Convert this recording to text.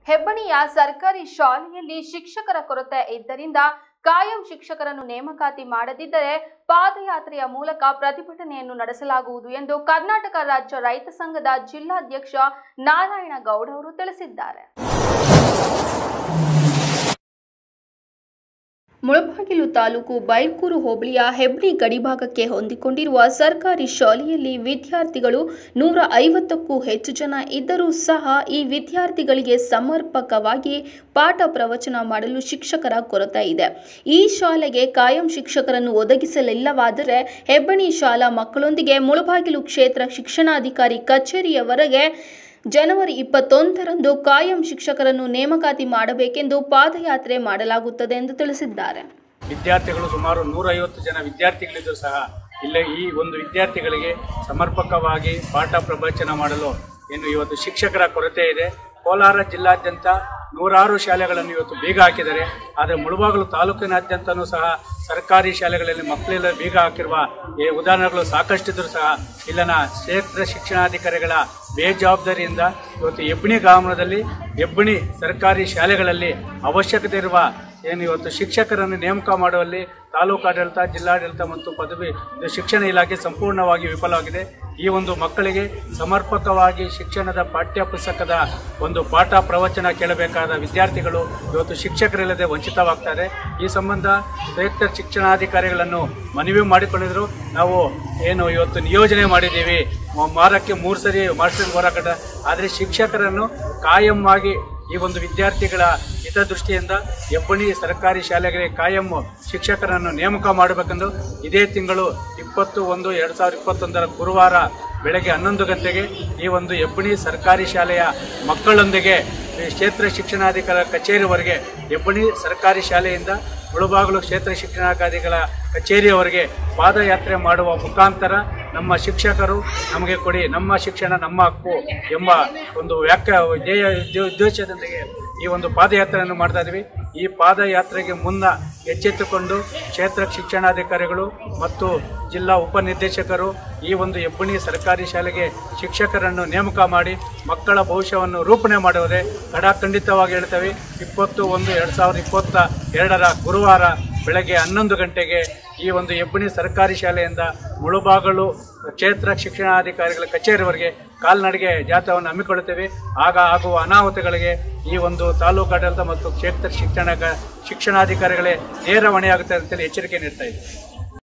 ಹೆಬ್ಬಣಿಯ ಸರ್ಕಾರಿ ಶಾಲೆಯಲ್ಲಿ ಶಿಕ್ಷಕರ ಕೊರತೆ ಇದ್ದರಿಂದ ಕಾಯಂ ಶಿಕ್ಷಕರನ್ನು ನೇಮಕಾತಿ ಮಾಡದಿದ್ದರೆ ಪಾದಯಾತ್ರೆಯ ಮೂಲಕ ಪ್ರತಿಭಟನೆಯನ್ನು ನಡೆಸಲಾಗುವುದು ಎಂದು ಕರ್ನಾಟಕ ರಾಜ್ಯ ರೈತ ಸಂಘದ ಜಿಲ್ಲಾಧ್ಯಕ್ಷ ನಾರಾಯಣ ಗೌಡ ಅವರು ತಿಳಿಸಿದ್ದಾರೆ ಮುಳಬಾಗಿಲು ತಾಲೂಕು ಬೈಲ್ಕೂರು ಹೋಬಳಿಯ ಹೆಬ್ಳಿ ಗಡಿಭಾಗಕ್ಕೆ ಹೊಂದಿಕೊಂಡಿರುವ ಸರ್ಕಾರಿ ಶಾಲೆಯಲ್ಲಿ ವಿದ್ಯಾರ್ಥಿಗಳು ನೂರ ಐವತ್ತಕ್ಕೂ ಹೆಚ್ಚು ಜನ ಇದ್ದರೂ ಸಹ ಈ ವಿದ್ಯಾರ್ಥಿಗಳಿಗೆ ಸಮರ್ಪಕವಾಗಿ ಪಾಠ ಪ್ರವಚನ ಮಾಡಲು ಶಿಕ್ಷಕರ ಕೊರತೆ ಇದೆ ಈ ಶಾಲೆಗೆ ಕಾಯಂ ಶಿಕ್ಷಕರನ್ನು ಒದಗಿಸಲಿಲ್ಲವಾದರೆ ಹೆಬ್ಬಣಿ ಶಾಲಾ ಮಕ್ಕಳೊಂದಿಗೆ ಮುಳಬಾಗಿಲು ಕ್ಷೇತ್ರ ಶಿಕ್ಷಣಾಧಿಕಾರಿ ಕಚೇರಿಯವರೆಗೆ ಜನವರಿ ಇಪ್ಪತ್ತೊಂದರಂದು ಕಾಯಂ ಶಿಕ್ಷಕರನ್ನು ನೇಮಕಾತಿ ಮಾಡಬೇಕೆಂದು ಪಾದಯಾತ್ರೆ ಮಾಡಲಾಗುತ್ತದೆ ಎಂದು ತಿಳಿಸಿದ್ದಾರೆ ವಿದ್ಯಾರ್ಥಿಗಳು ಸುಮಾರು ನೂರೈವತ್ತು ಜನ ವಿದ್ಯಾರ್ಥಿಗಳಿದ್ದು ಸಹ ಇಲ್ಲೇ ಈ ಒಂದು ವಿದ್ಯಾರ್ಥಿಗಳಿಗೆ ಸಮರ್ಪಕವಾಗಿ ಪಾಠ ಪ್ರವಚನ ಮಾಡಲು ಏನು ಇವತ್ತು ಶಿಕ್ಷಕರ ಕೊರತೆ ಇದೆ ಕೋಲಾರ ಜಿಲ್ಲಾದ್ಯಂತ ನೂರಾರು ಶಾಲೆಗಳನ್ನು ಇವತ್ತು ಬೀಗ ಹಾಕಿದ್ದಾರೆ ಆದರೆ ಮುಳುಬಾಗಿಲು ತಾಲೂಕಿನಾದ್ಯಂತನೂ ಸಹ ಸರ್ಕಾರಿ ಶಾಲೆಗಳಲ್ಲಿ ಮಕ್ಕಳೆಲ್ಲ ಬೀಗ ಹಾಕಿರುವ ಈ ಉದಾಹರಣೆಗಳು ಸಾಕಷ್ಟಿದ್ದರೂ ಸಹ ಇಲ್ಲಿನ ಕ್ಷೇತ್ರ ಶಿಕ್ಷಣಾಧಿಕಾರಿಗಳ ಬೇಜವಾಬ್ದಾರಿಯಿಂದ ಇವತ್ತು ಹೆಬ್ಬಣಿ ಗ್ರಾಮದಲ್ಲಿ ಹೆಬ್ಬಣಿ ಸರ್ಕಾರಿ ಶಾಲೆಗಳಲ್ಲಿ ಅವಶ್ಯಕತೆ ಇರುವ ಏನು ಇವತ್ತು ಶಿಕ್ಷಕರನ್ನು ನೇಮಕ ಮಾಡುವಲ್ಲಿ ತಾಲೂಕು ಆಡಳಿತ ಜಿಲ್ಲಾಡಳಿತ ಮತ್ತು ಪದವಿ ಇದು ಶಿಕ್ಷಣ ಇಲಾಖೆ ಸಂಪೂರ್ಣವಾಗಿ ವಿಫಲವಾಗಿದೆ ಈ ಒಂದು ಮಕ್ಕಳಿಗೆ ಸಮರ್ಪಕವಾಗಿ ಶಿಕ್ಷಣದ ಪಠ್ಯ ಪುಸ್ತಕದ ಒಂದು ಪಾಠ ಪ್ರವಚನ ಕೇಳಬೇಕಾದ ವಿದ್ಯಾರ್ಥಿಗಳು ಇವತ್ತು ಶಿಕ್ಷಕರಿಲ್ಲದೆ ವಂಚಿತವಾಗ್ತಾರೆ ಈ ಸಂಬಂಧ ಸಂಯುಕ್ತ ಶಿಕ್ಷಣಾಧಿಕಾರಿಗಳನ್ನು ಮನವಿ ಮಾಡಿಕೊಂಡಿದ್ರು ನಾವು ಏನು ಇವತ್ತು ನಿಯೋಜನೆ ಮಾಡಿದ್ದೀವಿ ಮ- ವಾರಕ್ಕೆ ಮೂರು ಸರಿ ಮಾಸ್ಟರ್ ಹೋರಾಟ ಆದರೆ ಶಿಕ್ಷಕರನ್ನು ಕಾಯಂ ಆಗಿ ಈ ಒಂದು ವಿದ್ಯಾರ್ಥಿಗಳ ಹಿತದೃಷ್ಟಿಯಿಂದ ಹೆಬ್ಬಣಿ ಸರ್ಕಾರಿ ಶಾಲೆಗಳಿಗೆ ಕಾಯಂ ಶಿಕ್ಷಕರನ್ನು ನೇಮಕ ಮಾಡಬೇಕೆಂದು ಇದೇ ತಿಂಗಳು ಇಪ್ಪತ್ತು ಒಂದು ಎರಡು ಸಾವಿರದ ಇಪ್ಪತ್ತೊಂದರ ಗುರುವಾರ ಬೆಳಗ್ಗೆ ಹನ್ನೊಂದು ಗಂಟೆಗೆ ಈ ಒಂದು ಹೆಬ್ಬಣಿ ಸರ್ಕಾರಿ ಶಾಲೆಯ ಮಕ್ಕಳೊಂದಿಗೆ ಈ ಕ್ಷೇತ್ರ ಶಿಕ್ಷಣಾಧಿಕಾರಿ ಕಚೇರಿವರೆಗೆ ಹೆಬ್ಬಣಿ ಸರ್ಕಾರಿ ಶಾಲೆಯಿಂದ ಮುಳುಬಾಗಿಲು ಕ್ಷೇತ್ರ ಶಿಕ್ಷಣಾಧಿಕಾರಿಗಳ ಕಚೇರಿಯವರೆಗೆ ಪಾದಯಾತ್ರೆ ಮಾಡುವ ಮುಖಾಂತರ ನಮ್ಮ ಶಿಕ್ಷಕರು ನಮಗೆ ಕೊಡಿ ನಮ್ಮ ಶಿಕ್ಷಣ ನಮ್ಮ ಹಕ್ಕು ಎಂಬ ಒಂದು ವ್ಯಾಖ್ಯ ಧ್ಯೇಯ ಉದ್ದೇ- ಉದ್ದೇಶದೊಂದಿಗೆ ಈ ಒಂದು ಪಾದಯಾತ್ರೆಯನ್ನು ಮಾಡ್ತಾ ಇದ್ವಿ ಈ ಪಾದಯಾತ್ರೆಗೆ ಮುನ್ನ ಎಚ್ಚೆತ್ತುಕೊಂಡು ಕ್ಷೇತ್ರ ಶಿಕ್ಷಣಾಧಿಕಾರಿಗಳು ಮತ್ತು ಜಿಲ್ಲಾ ಉಪನಿರ್ದೇಶಕರು ಈ ಒಂದು ಹೆಬ್ಬಣಿ ಸರ್ಕಾರಿ ಶಾಲೆಗೆ ಶಿಕ್ಷಕರನ್ನು ನೇಮಕ ಮಾಡಿ ಮಕ್ಕಳ ಭವಿಷ್ಯವನ್ನು ರೂಪಣೆ ಮಾಡುವುದೇ ಖಡಾಖಂಡಿತವಾಗಿ ಹೇಳ್ತೇವೆ ಇಪ್ಪತ್ತು ಒಂದು ಎರಡು ಸಾವಿರದ ಇಪ್ಪತ್ತ ಎರಡರ ಗುರುವಾರ ಬೆಳಗ್ಗೆ ಹನ್ನೊಂದು ಗಂಟೆಗೆ ಈ ಒಂದು ಹೆಬ್ಬಣಿ ಸರ್ಕಾರಿ ಶಾಲೆಯಿಂದ ಮುಳುಬಾಗಲು ಕ್ಷೇತ್ರ ಶಿಕ್ಷಣಾಧಿಕಾರಿಗಳ ಕಚೇರಿವರೆಗೆ ಕಾಲ್ನಡಿಗೆ ಜಾಥಾವನ್ನು ಹಮ್ಮಿಕೊಳ್ಳುತ್ತೇವೆ ಆಗ ಆಗುವ ಅನಾಹುತಗಳಿಗೆ ಈ ಒಂದು ತಾಲೂಕು ಆಡಳಿತ ಮತ್ತು ಕ್ಷೇತ್ರ ಶಿಕ್ಷಣ ಶಿಕ್ಷಣಾಧಿಕಾರಿಗಳೇ ನೇರ ಹೊಣೆಯಾಗುತ್ತೆ ಅಂತೇಳಿ ಎಚ್ಚರಿಕೆ ನೀಡ್ತಾ ಇದ್ದೀವಿ